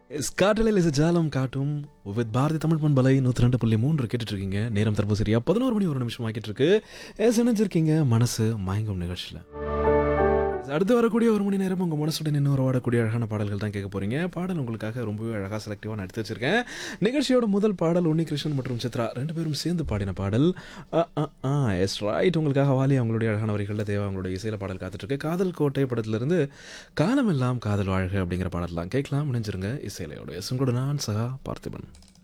ஸ்காட்டலில் இசை ஜாலம் காட்டும் வித் பாரதி தமிழ் பண்பலை நூற்றி ரெண்டு புள்ளி மூன்று கேட்டுட்டு இருக்கீங்க நேரம் தற்போது சரியா பதினோரு மணி ஒரு நிமிஷம் ஆக்கிட்டு இருக்கு எஸ் இணைஞ்சிருக்கீங்க மனசு மயங்கும் நிகழ்ச்சியில் அடுத்து வரக்கூடிய ஒரு மணி நேரம் உங்கள் மனசுடன் இன்னொரு ஓடக்கூடிய அழகான பாடல்கள் தான் கேட்க போறீங்க பாடல் உங்களுக்காக ரொம்பவே அழகாக செலக்டிவாக நான் எடுத்து வச்சிருக்கேன் நிகழ்ச்சியோட முதல் பாடல் உன்னி கிருஷ்ணன் மற்றும் சித்ரா ரெண்டு பேரும் சேர்ந்து பாடின பாடல் எஸ் ரைட் உங்களுக்காக வாலி அவங்களுடைய அழகான வரிகளில் தேவா அவங்களுடைய இசையில பாடல் காத்துட்டு இருக்கு காதல் கோட்டை படத்திலிருந்து காலமெல்லாம் காதல் வாழ்க அப்படிங்கிற பாடலாம் கேட்கலாம் இணைஞ்சிருங்க இசையிலையோட எஸ் உங்களோட நான் சகா பார்த்திபன்